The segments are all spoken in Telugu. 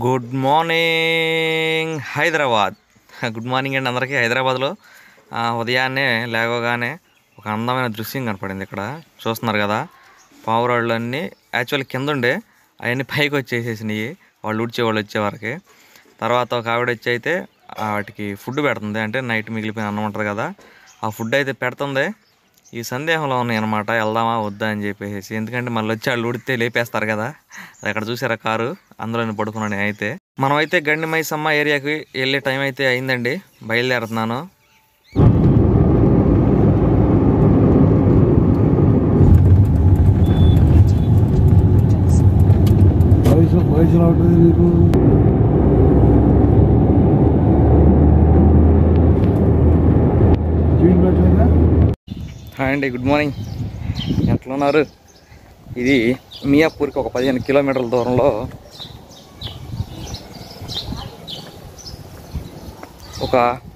Good morning Hyderabad good morning అండి అందరికీ హైదరాబాద్లో ఆ, ఉదయాన్నే లేవగానే ఒక అందమైన దృశ్యం కనపడింది ఇక్కడ చూస్తున్నారు కదా పావురాళ్ళు అన్నీ యాక్చువల్లీ కింద ఉండే అవన్నీ పైకి వచ్చేసేసినాయి వాళ్ళు ఊడ్చే వాళ్ళు వచ్చేవారికి తర్వాత ఒక ఆవిడ వచ్చి అయితే ఆ వాటికి ఫుడ్ పెడుతుంది అంటే నైట్ మిగిలిపోయిన అన్నం ఉంటుంది కదా ఆ ఫుడ్ అయితే పెడుతుంది ఈ సందేహంలో ఉన్నాయి అనమాట వెళ్దామా వద్దా అని చెప్పేసి ఎందుకంటే మళ్ళీ వచ్చి వాళ్ళు ఉడితే లేపేస్తారు కదా అది అక్కడ చూసారా కారు అందులోనే పడుకున్నాను అయితే మనం అయితే గండి మైసమ్మ ఏరియాకి వెళ్ళే టైం అయితే అయిందండి బయలుదేరుతున్నాను వయసు వయసు రావట్లేదు నీకు జీన్ పెట్టలేదా హాయ్ అండి గుడ్ మార్నింగ్ ఎట్లా ఉన్నారు ఇది మియాపూర్కి ఒక పదిహేను కిలోమీటర్ల దూరంలో ఒక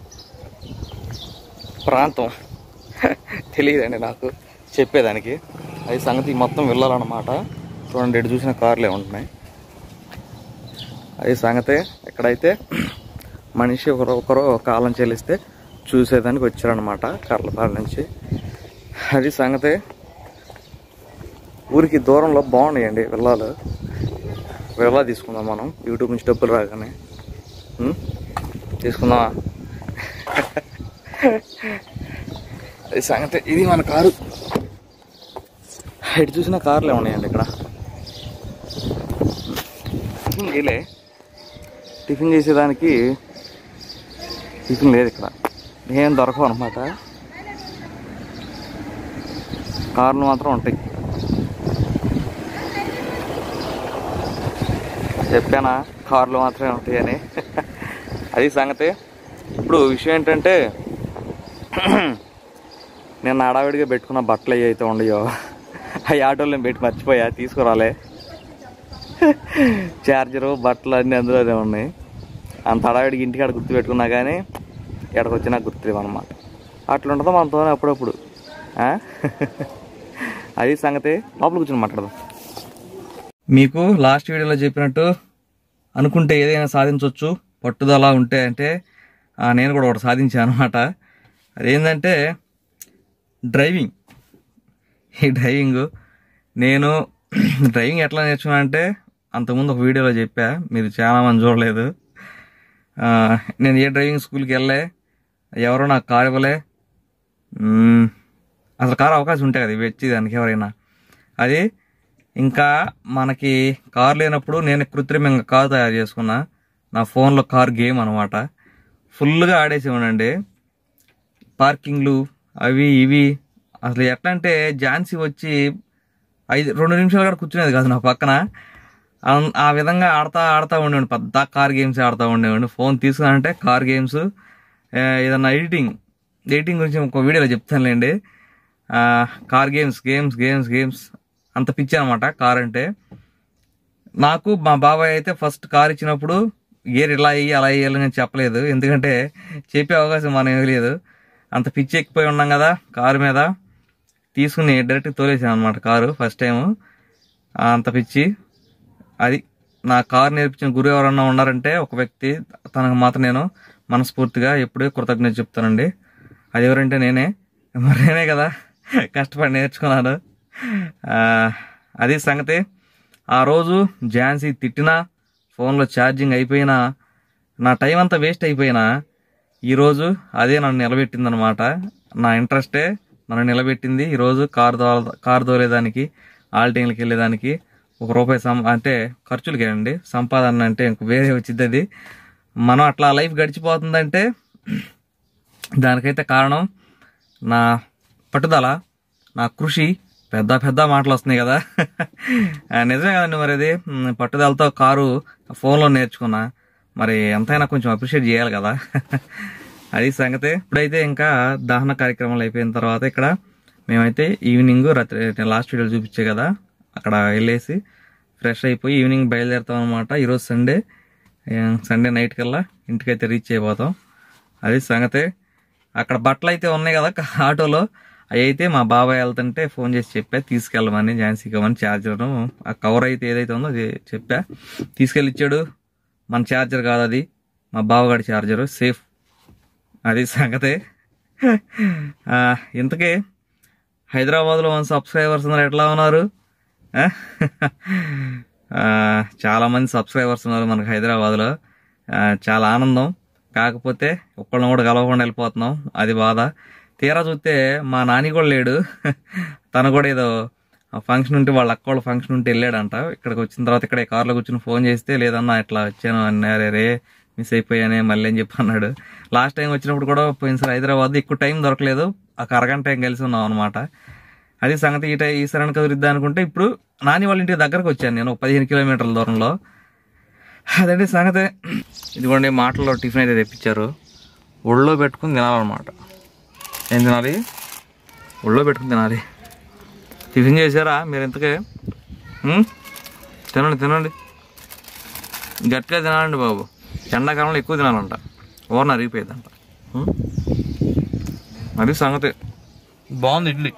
ప్రాంతం తెలియదండి నాకు చెప్పేదానికి అది సంగతి మొత్తం వెళ్ళాలన్నమాట చూడండి ఇటు చూసిన కార్లే ఉంటున్నాయి అది సంగతే ఎక్కడైతే మనిషి ఒకరు ఒకరు కాలం చెల్లిస్తే చూసేదానికి వచ్చారనమాట కర్లపాల నుంచి అది సంగతి ఊరికి దూరంలో బాగున్నాయండి విల్లాలు విల్లా తీసుకుందాం మనం యూట్యూబ్ నుంచి డబ్బులు రాగానే ఉం? తీసుకుందామా అది సంగతి ఇది మన కారు ఇటు చూసిన కార్లే ఉన్నాయండి ఇక్కడ టిఫిన్ చేయలే టిఫిన్ చేసేదానికి టిఫిన్ లేదు ఇక్కడ ఏం దొరకవు అనమాట కార్లు మాత్రం ఉంటాయి చెప్పానా కార్లు మాత్రమే ఉంటాయని అది సంగతి ఇప్పుడు విషయం ఏంటంటే నేను హడావిడిగా పెట్టుకున్న బట్టలు అవి అయితే ఉండయో అవి ఆటోలో నేను పెట్టి మర్చిపోయా తీసుకురాలే చార్జరు బట్టలు అన్నీ అందులోనే ఉన్నాయి అంత హడావిడికి ఇంటికాడ గుర్తు పెట్టుకున్నా కానీ ఎక్కడికి వచ్చినా గుర్తులేవు అనమాట అట్లా ఉంటుందో మనతో అప్పుడప్పుడు ఆ? అది సంగతి లోపల కూర్చొని మాట్లాడదాం మీకు లాస్ట్ వీడియోలో చెప్పినట్టు అనుకుంటే ఏదైనా సాధించవచ్చు పట్టుదల ఉంటే అంటే ఆ, నేను కూడా ఒకటి సాధించాను అనమాట అదేంటంటే డ్రైవింగ్ ఈ డ్రైవింగ్ నేను డ్రైవింగ్ ఎట్లా నేర్చుకున్నా అంటే అంతకుముందు ఒక వీడియోలో చెప్పా మీరు చాలా మంది చూడలేదు ఆ, నేను ఏ డ్రైవింగ్ స్కూల్కి వెళ్ళే ఎవరో నాకు కారు ఇవ్వలే మ్మ్, అసలు కారు అవకాశం ఉంటాయి కదా ఇవి వచ్చి దానికి ఎవరైనా అది ఇంకా మనకి కారు లేనప్పుడు నేను కృత్రిమంగా కారు తయారు చేసుకున్నా నా ఫోన్లో కార్ గేమ్ అనమాట ఫుల్గా ఆడేసేవానండి పార్కింగ్లు అవి ఇవి అసలు ఎట్లా అంటే ఝాన్సీ వచ్చి ఐదు రెండు నిమిషాలు కూడా కూర్చునేది కాదు నా పక్కన అన్- ఆ విధంగా ఆడతా ఆడుతూ ఉండేవాడిని పెద్ద కార్ గేమ్స్ ఆడుతూ ఉండేవాడిని ఫోన్ తీసుకున్నానంటే కార్ గేమ్స్ ఆ, ఏదన్నా ఎడిటింగ్ ఎడిటింగ్ గురించి ఒక వీడియోలో చెప్తానులేండి ఆ, car games games games games అంత పిచ్చి అనమాట కార్ అంటే నాకు మా బాబాయ్ అయితే ఫస్ట్ కార్ ఇచ్చినప్పుడు గేర్ ఇలా అయ్యి అలా వేయాలని నేను చెప్పలేదు ఎందుకంటే చెప్పే అవకాశం మనం ఇవ్వలేదు అంత పిచ్చి ఎక్కిపోయి ఉన్నాం కదా కారు మీద తీసుకుని డైరెక్ట్ తోలేసాను అనమాట కారు ఫస్ట్ టైం అంత పిచ్చి అది నా కారు నేర్పించిన గురువు ఎవరన్నా ఉన్నారంటే ఒక వ్యక్తి తనకు మాత్రం నేను మనస్ఫూర్తిగా ఎప్పుడూ కృతజ్ఞత చెప్తానండి అది ఎవరంటే నేనే మరి నేనే కదా కష్టపడి నేర్చుకున్నాను ఆ, అది సంగతి ఆ రోజు ఝాన్సీ తిట్టినా ఫోన్లో ఛార్జింగ్ అయిపోయినా నా టైం అంతా వేస్ట్ అయిపోయినా ఈరోజు అదే నన్ను నిలబెట్టిందనమాట నా ఇంట్రెస్టే నన్ను నిలబెట్టింది ఈరోజు కారు దో కారు దోలేదానికి ఆల్టింగ్లకి వెళ్ళేదానికి ఒక రూపాయి సం అంటే ఖర్చులకి అండి సంపాదన అంటే ఇంక వేరే వచ్చింది అది మనం అట్లా లైఫ్ గడిచిపోతుందంటే దానికైతే కారణం నా పట్టుదల నా కృషి పెద్ద పెద్ద మాటలు వస్తున్నాయి కదా ఆ, నిజమే కదండి మరి అది ఉమ్, పట్టుదలతో కారు ఫోన్లో నేర్చుకున్నా మరి ఎంతైనా కొంచెం అప్రిషియేట్ చేయాలి కదా అది సంగతి ఇప్పుడైతే ఇంకా దహన కార్యక్రమాలు అయిపోయిన తర్వాత ఇక్కడ మేమైతే ఈవినింగ్ రాత్రి లాస్ట్ వీడియో చూపించే కదా అక్కడ వెళ్ళేసి ఫ్రెష్ అయిపోయి ఈవినింగ్ బయలుదేరుతాం అనమాట ఈరోజు సండే సండే నైట్ కల్లా ఇంటికైతే రీచ్ అయిపోతాం అది సంగతి అక్కడ బట్టలు అయితే ఉన్నాయి కదా ఆటోలో అవి అయితే మా బాబాయ్ వెళ్తుంటే ఫోన్ చేసి చెప్పా తీసుకెళ్ళమని ఝాన్సీకి ఇవ్వమని ఛార్జర్ ఆ కవర్ అయితే ఏదైతే ఉందో అది చెప్పా తీసుకెళ్ళి ఇచ్చాడు మన ఛార్జర్ కాదు అది మా బావగాడి ఛార్జరు సేఫ్ అది సంగతి ఆ, ఇంతకీ హైదరాబాద్లో మన సబ్స్క్రైబర్స్ ఉన్నారు ఎట్లా ఉన్నారు ఆ? ఆ, చాలా మంది సబ్స్క్రైబర్స్ ఉన్నారు మనకు హైదరాబాద్లో ఆ, చాలా ఆనందం కాకపోతే ఒక్కళ్ళని కూడా కలవకుండా వెళ్ళిపోతున్నాం అది బాధ తీరా చూస్తే మా నాని కూడా లేడు తను కూడా ఏదో ఫంక్షన్ ఉంటే వాళ్ళ అక్క వాళ్ళ ఫంక్షన్ ఉంటే వెళ్ళాడంట ఇక్కడికి వచ్చిన తర్వాత ఇక్కడ కార్లో కూర్చొని ఫోన్ చేస్తే లేదన్నా ఇట్లా వచ్చాను అన్నారే రే మిస్ అయిపోయానే మళ్ళీ అని చెప్పి అన్నాడు లాస్ట్ టైం వచ్చినప్పుడు కూడా పోయినసారి హైదరాబాద్ ఎక్కువ టైం దొరకలేదు ఒక అరగంట టైం కలిసి ఉన్నాం అనమాట అది సంగతి ఈ టై ఈసారి కుదిరిద్దా అనుకుంటే ఇప్పుడు నాని వాళ్ళ ఇంటికి దగ్గరకు వచ్చాను నేను ఒక పదిహేను కిలోమీటర్ల దూరంలో అదండి సంగతి ఇదిగోండి మాటల్లో టిఫిన్ అయితే తెప్పించారు ఒళ్ళో పెట్టుకుని తినాలన్నమాట ఏం తినాలి ఒళ్ళో పెట్టుకుని తినాలి టిఫిన్ చేశారా మీరు ఇంతకే ఉం? తినండి తినండి గట్టిగా తినాలండి బాబు ఎండాకాలంలో ఎక్కువ తినాలంట ఓర్న అరిగిపోయిందంట ఉం? అది సంగతి బాగుంది ఇడ్లీ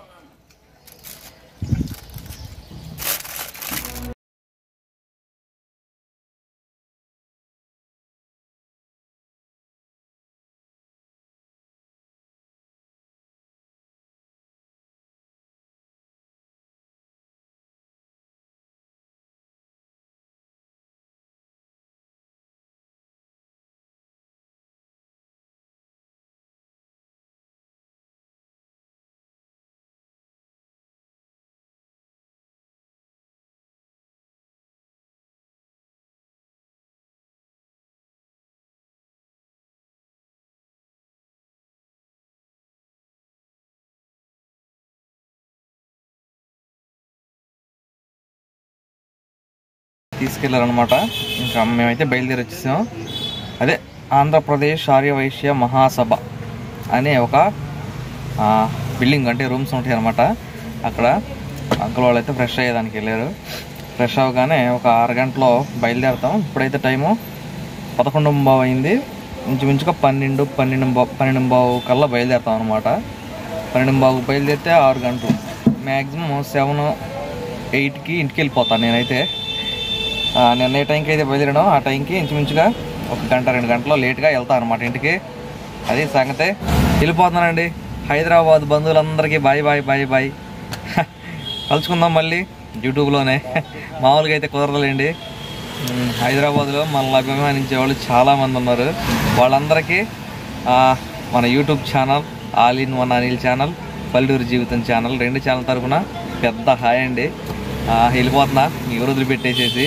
తీసుకెళ్లారనమాట ఇంకా మేమైతే బయలుదేరి వచ్చేసాం అదే ఆంధ్రప్రదేశ్ ఆర్య వైశ్య మహాసభ అనే ఒక ఆ, బిల్డింగ్ అంటే రూమ్స్ ఉంటాయి అనమాట అక్కడ అంకుల్ వాళ్ళు అయితే ఫ్రెష్ అయ్యేదానికి వెళ్ళారు ఫ్రెష్ అవ్వగానే ఒక అరగంటలో బయలుదేరుతాం ఇప్పుడైతే టైము పదకొండు బావు అయింది ఇంచుమించుగా పన్నెండు పన్నెండు బావు పన్నెండు బావు కల్లా బయలుదేరుతాం అనమాట పన్నెండు బావు బయలుదేరితే ఆరు గంటలు మ్యాక్సిమం సెవెన్ ఎయిట్కి ఇంటికి వెళ్ళిపోతాను నేనైతే ఆ, నిన్న ఏ టైంకి అయితే బయలుదేరానో ఆ టైంకి ఇంచుమించుగా ఒక గంట రెండు గంటలో లేట్గా వెళ్తాను అనమాట ఇంటికి అది సంగతే వెళ్ళిపోతున్నానండి హైదరాబాద్ బంధువులందరికీ బాయ్ బాయ్ బాయ్ బాయ్ కలుసుకుందాం మళ్ళీ యూట్యూబ్లోనే మామూలుగా అయితే కుదరలేండి ఉమ్, హైదరాబాద్లో మనల్ని అభిమానించే వాళ్ళు చాలామంది ఉన్నారు వాళ్ళందరికీ ఆ, మన YouTube channel all in one Anil channel పల్లెటూరు జీవితం ఛానల్ రెండు ఛానల్ తరఫున పెద్ద హాయ్ అండి ఆ, వెళ్ళిపోతున్నా మీ ఊరు వదిలిపెట్టేసేసి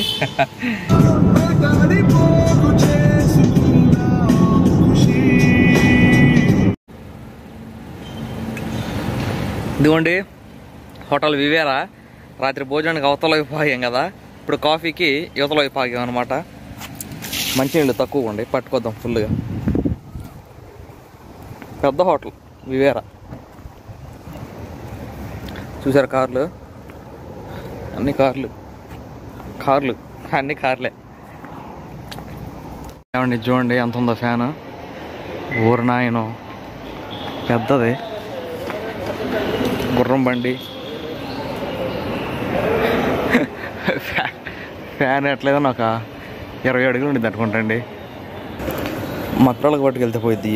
ఇదిగోండి హోటల్ వివేరా రాత్రి భోజనానికి అవతల వైపు ఆగాం కదా ఇప్పుడు కాఫీకి యువతల వైపు ఆగాం అనమాట మంచినీళ్ళు తక్కువ ఉండి పట్టుకొద్దాం ఫుల్గా పెద్ద హోటల్ వివేరా చూసారు కార్లు అన్ని కార్లు కార్లు అన్ని కార్లే ఏమండి చూడండి ఎంత ఉందో ఫ్యాన్ ఊరు నాయను పెద్దది గుర్రం బండి ఫ్యా- ఫ్యాన్ ఎట్లేదో నాకు ఇరవై అడుగులు ఉండింది అనుకుంటండి మక్కలకు పట్టుకెళ్తే పోయిద్ది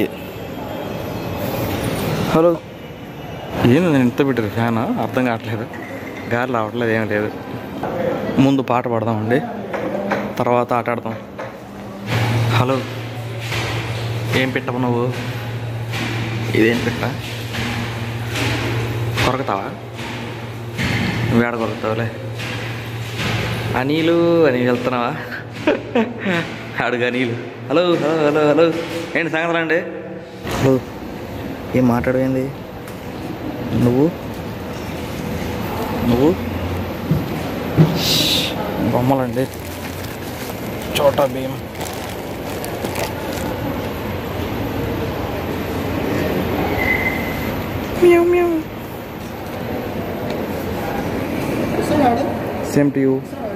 హలో ఏంది నేను ఇంత పెట్టారు ఫ్యాన్ అర్థం కావట్లేదు గాలి రావట్లేదు ఏం లేదు ముందు పాట పాడదామండి తర్వాత ఆట ఆడదాం హలో ఏం పెట్టవు నువ్వు ఇదేం పెట్ట కొరకతావా నువ్వేడ కొరకుతావులే అనిలు అని వెళ్తున్నావా అడుగు అనిలు హలో హలో హలో హలో ఏంటి సంగతులు అండి హలో ఏం మాట్లాడమైంది నువ్వు నువ్వు బొమ్మలండి చోటా Bheem meow meow same to you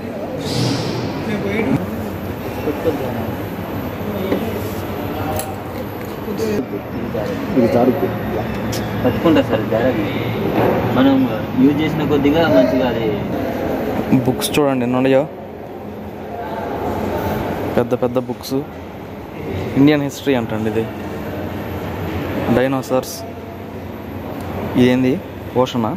పట్టుకుంటా సార్ డైరెక్ట్ మనం యూజ్ చేసిన కొద్దిగా మంచిగా అది బుక్స్ చూడండి ఎన్ని ఉన్నాయో పెద్ద పెద్ద బుక్స్ ఇండియన్ హిస్టరీ అంటండి ఇది డైనోసార్స్ ఇదేంది ఓషనా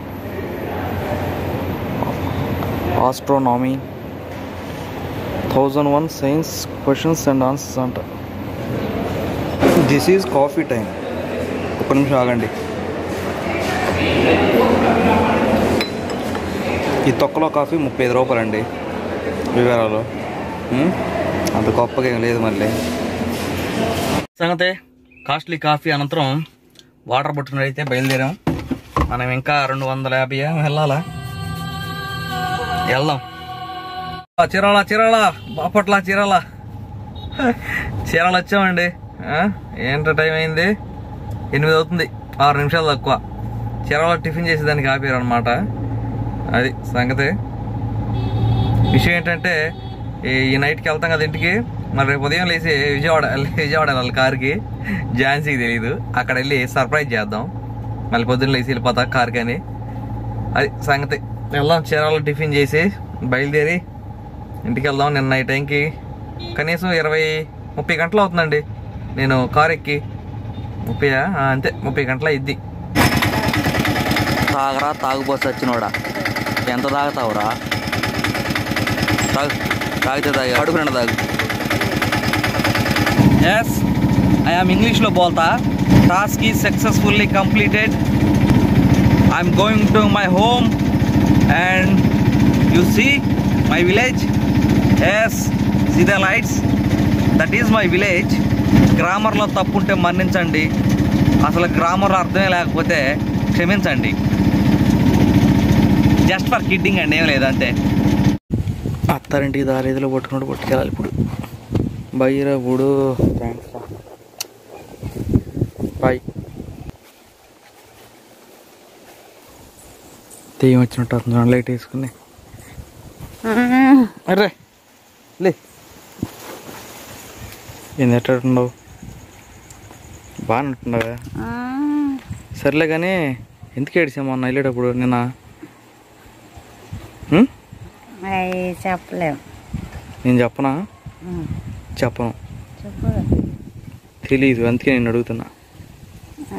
astronomy thousand one science questions and answers అంట దిస్ ఈజ్ కాఫీ టైం ఒక నిమిషం ఆగండి ఈ తొక్కలో కాఫీ ముప్పై ఐదు రూపాయలండి వివరాలు ఉమ్, అంత గొప్పగా ఏం లేదు మళ్ళీ సంగతే కాస్ట్లీ కాఫీ అనంతరం వాటర్ పట్టుకుని అయితే బయలుదేరాం మనం ఇంకా రెండు వందల యాభై ఏం వెళ్ళాలా వెళ్దాం ఆ, చీరాల చీరాల బాపట్ల చీరాల చీరాల వచ్చామండి ఆ, ఏంటో టైం అయింది ఎనిమిది అవుతుంది ఆరు నిమిషాలు తక్కువ చీరాల టిఫిన్ చేసేదానికి ఆపారు అనమాట అది సంగతి విషయం ఏంటంటే ఈ- ఈ నైట్కి వెళ్తాం కదా ఇంటికి మరి రేపు ఉదయం లేచి విజయవాడ విజయవాడ వెళ్ళాలి కార్కి ఝాన్సీకి తెలియదు అక్కడ వెళ్ళి సర్ప్రైజ్ చేద్దాం మళ్ళీ పొద్దున్న లేచి వెళ్ళిపోతా కార్కి అని అది సంగతి వెళ్దాం చీరాల టిఫిన్ చేసి బయలుదేరి ఇంటికి వెళ్దాం నిన్న ఈ టైంకి కనీసం ఇరవై ముప్పై గంటలు అవుతుందండి నేను కార్ ఎక్కి ముప్పై అంతే ముప్పై గంటల ఇద్ది తాగరా తాగుబోసి వచ్చినోడా ఎంత తాగుతావురా తాగు తాగితే తాగి అడుగునండి తాగు ఎస్ ఐఎమ్ ఇంగ్లీష్లో బోల్తా task is successfully completed I'm going to my home and you see my village yes see the lights that is my village గ్రామర్లో తప్పుంటే మన్నించండి అసలు గ్రామర్ అర్థమే లేకపోతే క్షమించండి జస్ట్ ఫర్ కిడ్డింగ్ అండి ఏం లేదు అంతే అత్తారింటికి దారేదిలో పట్టుకున్నాడు పట్టుకెళ్ళాలి ఇప్పుడు బైరవుడు థ్యాంక్స్ బాయ్ తెయ్యం వచ్చినట్టు అవుతుంది లైట్ వేసుకుని అరే లే ఏంది ఎట్టుండవు బాగా అంటున్నావా సర్లే కానీ ఎందుకు ఏడిసాము మొన్న వెళ్ళేటప్పుడు నిన్న ఉం? అవి చెప్పలేము నేను చెప్పనా ఉమ్, చెప్పను చెప్పు తెలీదు అందుకే నేను అడుగుతున్నా ఆ,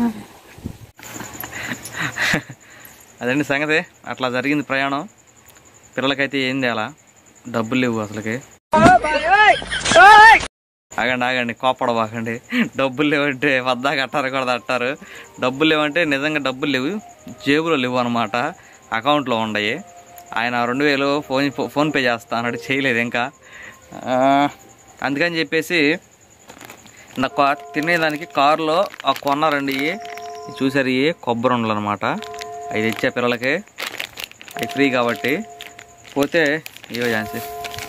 అదండి సంగతి అట్లా జరిగింది ప్రయాణం పిల్లలకైతే ఏం తేలా డబ్బులు లేవు అసలుకి ఆగండి ఆగండి కోపడబాకండి డబ్బులు లేవంటే వద్దా కట్టారు కూడా అంటారు డబ్బులు లేవంటే నిజంగా డబ్బులు లేవు జేబులో లేవు అనమాట అకౌంట్లో ఉన్నాయి ఆయన రెండు వేలు ఫోన్ ఫోన్ పే చేస్తా అన్నాడు చేయలేదు ఇంకా ఆ, అందుకని చెప్పేసి నాకు తినేదానికి కారులో ఆ కొన్నారండి ఇవి. ఇవి చూసారు ఇవి కొబ్బరి ఉండలు అనమాట అవి తెచ్చా పిల్లలకి అవి ఫ్రీ కాబట్టి పోతే ఇవో ఝాన్సీ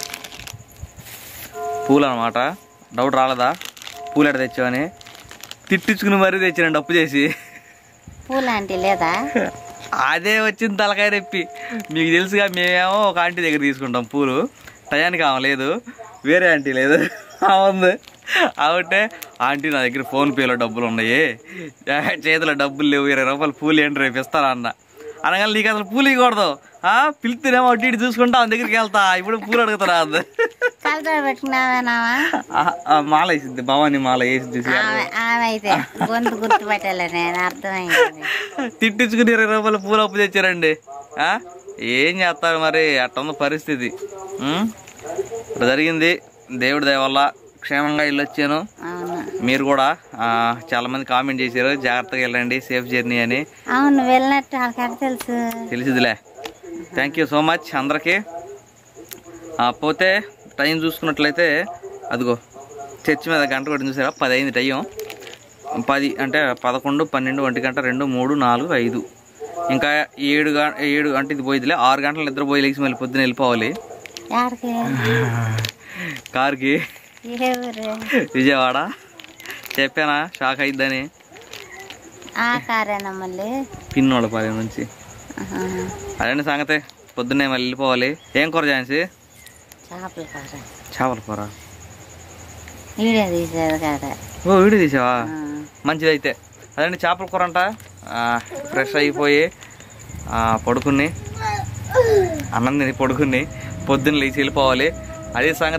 పూలు అనమాట డౌట్ రాలేదా పూలు ఎడ తెచ్చావని తిట్టించుకుని మరీ తెచ్చానండి అప్పు చేసి పూలాంటి లేదా అదే వచ్చింది తలకాయ రెప్పి మీకు తెలుసుగా మేమేమో ఒక ఆంటీ దగ్గర తీసుకుంటాం పూలు టయానికి ఆమె లేదు వేరే ఆంటీ లేదు ఆమె ఉంది కాబట్టి ఆంటీ నా దగ్గర ఫోన్ పేలో డబ్బులు ఉన్నాయి చేతిలో డబ్బులు లేవు ఇరవై రూపాయలు పూలు ఏంటి రేపు ఇస్తారా అన్న అనగానే నీకు అసలు పూలు ఇవ్వకూడదు ఆ పిలుస్తేనేమో అటు ఇటు చూసుకుంటా ఆమె దగ్గరికి వెళ్తా ఇప్పుడు పూలు అడుగుతారా అంది కలర్ పెట్టుకున్నావేనావా ఆ, ఆ మాల వేసింది భవానీ మాల వేసి చూసి ఆమె ఆమె అయితే గొంతు గుర్తుపెట్టాలి నేను అర్థమైంది తిట్టించుకుని ఇరవై రూపాయలు పూలు అప్పు తెచ్చారండి ఆ? ఏం చేస్తారు మరి అట్టుంది పరిస్థితి ఉం? ఇప్పుడు జరిగింది దేవుడి దయ వల్ల క్షేమంగా వెళ్ళొచ్చాను అవును మీరు కూడా ఆ, చాలా మంది కామెంట్ చేశారు జాగ్రత్తగా వెళ్ళండి సేఫ్ జర్నీ అని అవును వెళ్ళినట్టు వాళ్ళకి తెలుసు తెలిసిదిలే థ్యాంక్ యూ సో మచ్ అందరికీ ఆ, పోతే టైం చూసుకున్నట్లయితే అదిగో చర్చి మీద గంట కొట్టింది చూసారా పది అయింది టైం పది అంటే పదకొండు పన్నెండు ఒంటి గంట రెండు మూడు నాలుగు ఐదు ఇంకా ఏడు గ ఏడు అంటే ఇది పోయిదిలే ఆరు గంటలు నిద్ర పోయి లేచి మళ్ళీ పొద్దున వెళ్ళిపోవాలి ఎక్కడికి కార్కి ఏ ఊరు విజయవాడ చెప్పానా షాక్ అయిద్దని ఆ కారేనా మళ్ళీ పిన్నోళ్ళపాలెం నుంచి ఆహా. అదండి సంగతి పొద్దున్నే మళ్ళీ వెళ్ళిపోవాలి ఏం కూర చేసి చేపల కార చేపల కూర వీడియో తీసేది కాదా ఓ వీడియో తీసావా ఆ. మంచిది అయితే అదండి చేపల కూర అంట ఫ్రెష్ అయిపోయి ఆ, పడుకుని అన్నం తిని పడుకుని పొద్దున్న లేచి వెళ్ళిపోవాలి అదే సంగతి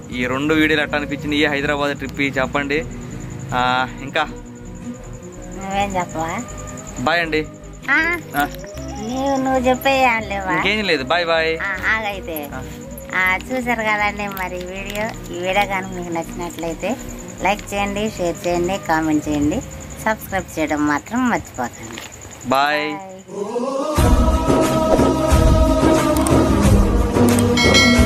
ఈ రెండు వీడియోలు ఎట్లా అనిపించింది ఈ హైదరాబాద్ ట్రిప్ చెప్పండి ఆ, ఇంకా నువ్వేం చెప్పవా బాయ్ అండి ఆ, ఆ, నీవు నువ్వు చెప్పేయాలేవా ఇంకేం లేదు బాయ్ బాయ్ ఆగైతే ఆ. ఆ, చూసారు కదండి మరి ఈ వీడియో ఈ వీడియో కనుక మీకు నచ్చినట్లయితే లైక్ చేయండి షేర్ చేయండి కామెంట్ చేయండి సబ్స్క్రైబ్ చేయడం మాత్రం మర్చిపోకండి బాయ్ బాయ్